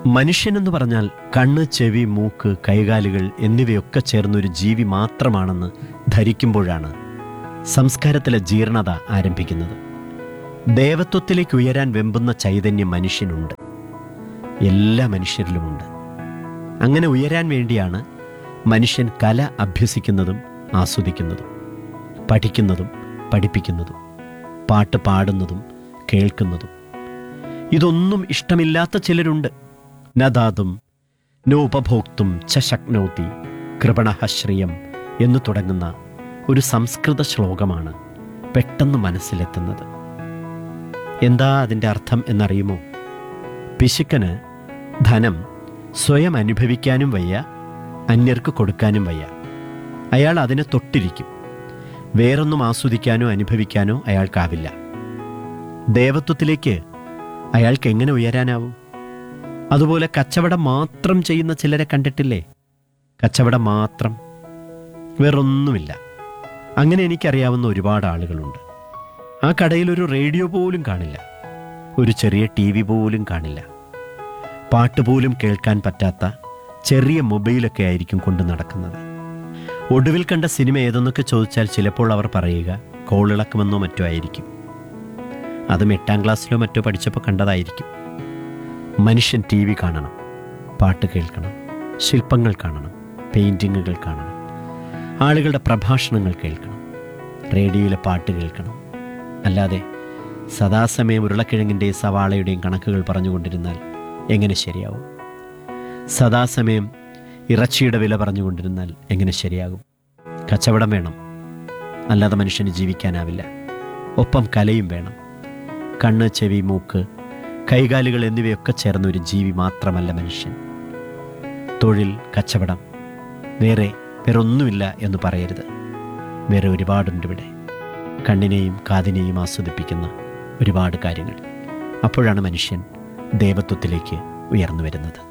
മനുഷ്യനെന്ന് പറഞ്ഞാൽ കണ്ണ് ചെവി മൂക്ക് കൈകാലുകൾ എന്നിവയൊക്കെ ചേർന്നൊരു ജീവി മാത്രമാണെന്ന് ധരിക്കുമ്പോഴാണ് സംസ്കാരത്തിലെ ജീർണത ആരംഭിക്കുന്നത് ദേവത്വത്തിലേക്ക് ഉയരാൻ വെമ്പുന്ന ചൈതന്യം മനുഷ്യനുണ്ട് എല്ലാ മനുഷ്യരിലുമുണ്ട് അങ്ങനെ ഉയരാൻ വേണ്ടിയാണ് മനുഷ്യൻ കല അഭ്യസിക്കുന്നതും ആസ്വദിക്കുന്നതും പഠിക്കുന്നതും പഠിപ്പിക്കുന്നതും പാട്ട് പാടുന്നതും കേൾക്കുന്നതും ഇതൊന്നും ഇഷ്ടമില്ലാത്ത ചിലരുണ്ട് നദാതും നോപഭോക്തും ച ശക്നോതി കൃപണഃ ശ്രിയം എന്നു തുടങ്ങുന്ന ഒരു സംസ്കൃത ശ്ലോകമാണ് പെട്ടെന്ന് മനസ്സിലെത്തുന്നത് എന്താ അതിൻ്റെ അർത്ഥം എന്നറിയുമോ പിശുക്കന് ധനം സ്വയം അനുഭവിക്കാനും വയ്യ അന്യർക്ക് കൊടുക്കാനും വയ്യ അയാൾ അതിനെ തൊട്ടിരിക്കും വേറൊന്നും ആസ്വദിക്കാനോ അനുഭവിക്കാനോ അയാൾക്കാവില്ല ദേവത്വത്തിലേക്ക് അയാൾക്ക് എങ്ങനെ ഉയരാനാവും അതുപോലെ കച്ചവടം മാത്രം ചെയ്യുന്ന ചിലരെ കണ്ടിട്ടില്ലേ കച്ചവടം മാത്രം വേറൊന്നുമില്ല അങ്ങനെ എനിക്കറിയാവുന്ന ഒരുപാട് ആളുകളുണ്ട് ആ കടയിൽ ഒരു റേഡിയോ പോലും കാണില്ല ഒരു ചെറിയ ടി വി പോലും കാണില്ല പാട്ട് പോലും കേൾക്കാൻ പറ്റാത്ത ചെറിയ മൊബൈലൊക്കെ ആയിരിക്കും കൊണ്ടു നടക്കുന്നത് ഒടുവിൽ കണ്ട സിനിമ ഏതെന്നൊക്കെ ചോദിച്ചാൽ ചിലപ്പോൾ അവർ പറയുക കോളിളക്കുമെന്നോ മറ്റോ ആയിരിക്കും അതും എട്ടാം ക്ലാസ്സിലോ മറ്റോ പഠിച്ചപ്പോൾ കണ്ടതായിരിക്കും മനുഷ്യൻ ടി വി കാണണം പാട്ട് കേൾക്കണം ശില്പങ്ങൾ കാണണം പെയിൻറ്റിങ്ങുകൾ കാണണം ആളുകളുടെ പ്രഭാഷണങ്ങൾ കേൾക്കണം റേഡിയോയിലെ പാട്ട് കേൾക്കണം അല്ലാതെ സദാസമയം ഉരുളക്കിഴങ്ങിൻ്റെയും സവാളയുടെയും കണക്കുകൾ പറഞ്ഞുകൊണ്ടിരുന്നാൽ എങ്ങനെ ശരിയാവും സദാസമയം ഇറച്ചിയുടെ വില പറഞ്ഞുകൊണ്ടിരുന്നാൽ എങ്ങനെ ശരിയാകും കച്ചവടം വേണം അല്ലാതെ മനുഷ്യന് ജീവിക്കാനാവില്ല ഒപ്പം കലയും വേണം കണ്ണ് ചെവി മൂക്ക് കൈകാലുകൾ എന്നിവയൊക്കെ ചേർന്ന ഒരു ജീവി മാത്രമല്ല മനുഷ്യൻ തൊഴിൽ കച്ചവടം വേറെ വേറെ ഒന്നുമില്ല എന്ന് പറയരുത് വേറെ ഒരുപാടുണ്ട് ഇവിടെ കണ്ണിനെയും കാതിനെയും ആസ്വദിപ്പിക്കുന്ന ഒരുപാട് കാര്യങ്ങൾ അപ്പോഴാണ് മനുഷ്യൻ ദേവത്വത്തിലേക്ക് ഉയർന്നു വരുന്നത്